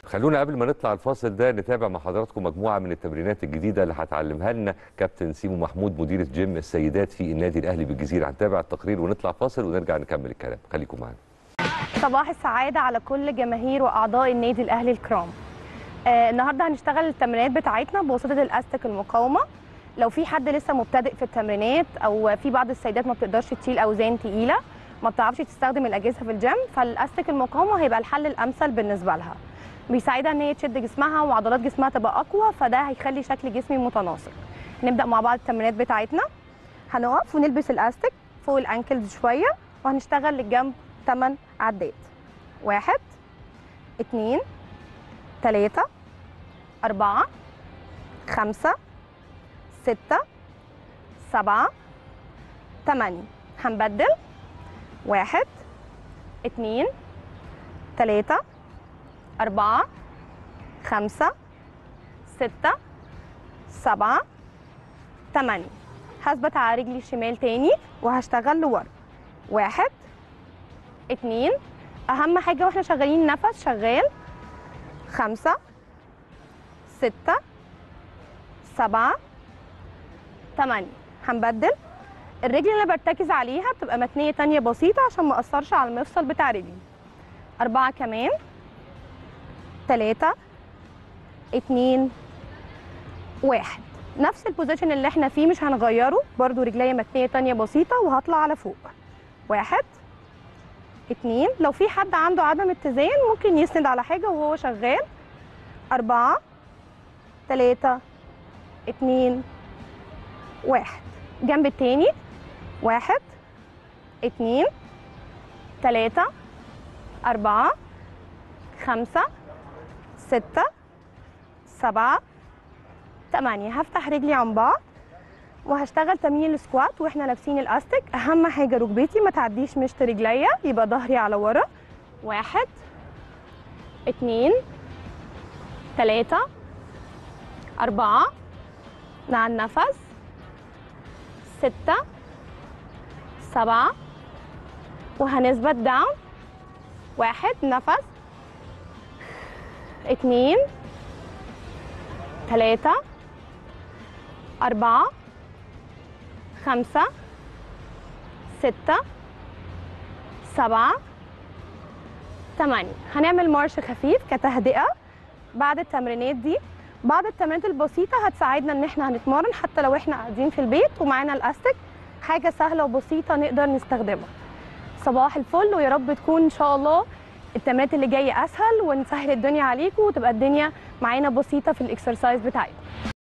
خلونا قبل ما نطلع الفاصل ده نتابع مع حضراتكم مجموعه من التمرينات الجديده اللي هتعلمها لنا كابتن سيمو محمود مديره جيم السيدات في النادي الاهلي بالجزيره هنتابع التقرير ونطلع فاصل ونرجع نكمل الكلام خليكم معانا صباح السعادة على كل جماهير وأعضاء النادي الأهلي الكرام آه النهاردة هنشتغل التمرينات بتاعتنا بواسطة الأستك المقاومة لو في حد لسه مبتدئ في التمرينات أو في بعض السيدات ما بتقدرش تشيل أوزان تقيلة ما بتعرفش تستخدم الأجهزة في الجيم فالأستك المقاومة هيبقى الحل الأمثل بالنسبة لها بيساعدها ان هي تشد جسمها وعضلات جسمها تبقى اقوى فده هيخلي شكل جسمي متناسق نبدا مع بعض التمرينات بتاعتنا هنقف ونلبس الاستك فوق الانكلز شويه وهنشتغل للجنب 8 عدات واحد اتنين تلاتة أربعة خمسة ستة سبعة تمانية هنبدل واحد اتنين تلاتة أربعة خمسة ستة سبعة تمانية هثبت على رجلي الشمال تاني وهشتغل لورا واحد اتنين أهم حاجة واحنا شغالين نفس شغال خمسة ستة سبعة تمانية هنبدل الرجل اللي أنا برتكز عليها بتبقى متنية تانية بسيطة عشان ما أثرش على المفصل بتاع رجلي أربعة كمان تلاتة اتنين واحد نفس البوزيشن اللي احنا فيه مش هنغيره برضو رجليا متنية تانية بسيطة وهطلع على فوق واحد اتنين لو في حد عنده عدم اتزان ممكن يسند على حاجة وهو شغال أربعة تلاتة اتنين واحد جنب التاني واحد اتنين تلاتة أربعة خمسة ستة سبعة تمانية هفتح رجلي عن بعض وهشتغل تمرين السكوات واحنا لابسين الاستك اهم حاجه ركبتي ما تعديش مشط رجليا يبقى ظهري على ورا واحد اتنين تلاتة أربعة مع النفس ستة سبعة وهنثبت داون واحد نفس اتنين تلاتة أربعة خمسة ستة سبعة تمانية هنعمل مارش خفيف كتهدئة بعد التمرينات دي بعض التمرينات البسيطة هتساعدنا ان احنا هنتمرن حتى لو احنا قاعدين في البيت ومعانا الاستك حاجة سهلة وبسيطة نقدر نستخدمها صباح الفل ويا رب تكون ان شاء الله التمرينات اللي جايه اسهل ونسهل الدنيا عليكم وتبقى الدنيا معانا بسيطه في الاكسرسايز بتاعتنا